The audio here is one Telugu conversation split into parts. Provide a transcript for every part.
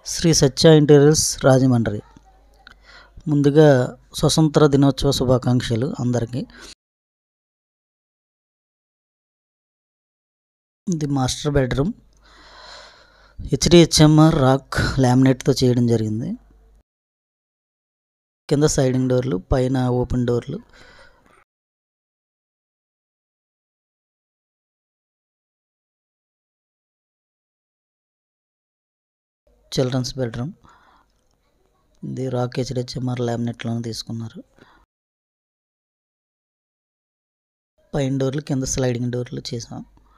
శ్రీ సత్య ఇంటీరియర్స్ రాజమండ్రి ముందుగా స్వతంత్ర దినోత్సవ శుభాకాంక్షలు అందరికీ ఇది మాస్టర్ బెడ్రూమ్ హెచ్డిహెచ్ఎంఆర్ రాక్ లామినేట్తో చేయడం జరిగింది కింద సైడింగ్ డోర్లు పైన ఓపెన్ డోర్లు చిల్డ్రన్స్ బెడ్రూమ్ ఇది రాక్ హెచ్డిహెచ్ఎంఆర్ లామినేట్లోనే తీసుకున్నారు పైన డోర్లు కింద స్లైడింగ్ డోర్లు చేసాం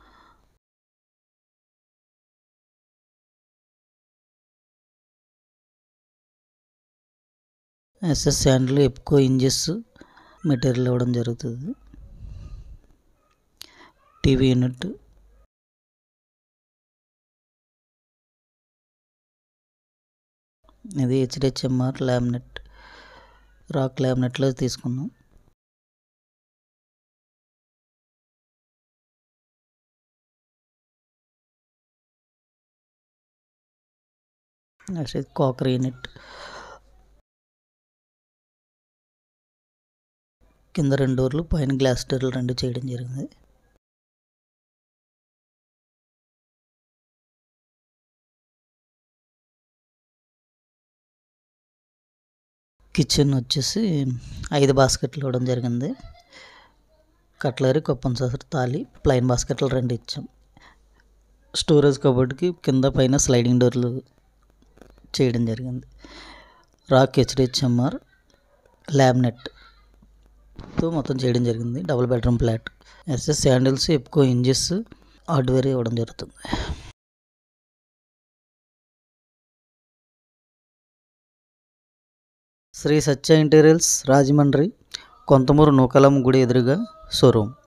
ఎస్ఎస్ హ్యాండ్లు ఎప్కో ఇంజెస్ మెటీరియల్ ఇవ్వడం జరుగుతుంది టీవీ యూనిట్ ఇది హెచ్డిహెచ్ఎంఆర్ లామినెట్ రాక్ లామినెట్లో తీసుకున్నాం నెక్స్ట్ ఇది కాకర్ యూనిట్ కింద రెండు డోర్లు పైన గ్లాస్ డోర్లు రెండు చేయడం జరిగింది కిచెన్ వచ్చేసి ఐదు బాస్కెట్లు ఇవ్వడం జరిగింది కట్లరీ కొప్పం సాసర్ తాలి ప్లైన్ బాస్కెట్లు రెండు ఇచ్చాం స్టోరేజ్ కబోర్డ్కి కింద పైన స్లైడింగ్ డోర్లు చేయడం జరిగింది రాక్ హెచ్డిహెచ్ఎంఆర్ ల్యామినెట్తో మొత్తం చేయడం జరిగింది double bedroom flat S S handles ఎప్పుకో ఇంజెస్ హార్డ్వేర్ ఇవ్వడం జరుగుతుంది శ్రీ సత్య ఇంటీరియల్స్ రాజమండ్రి కొంతమూరు నూకలమ్మ గుడి ఎదురుగా షోరూమ్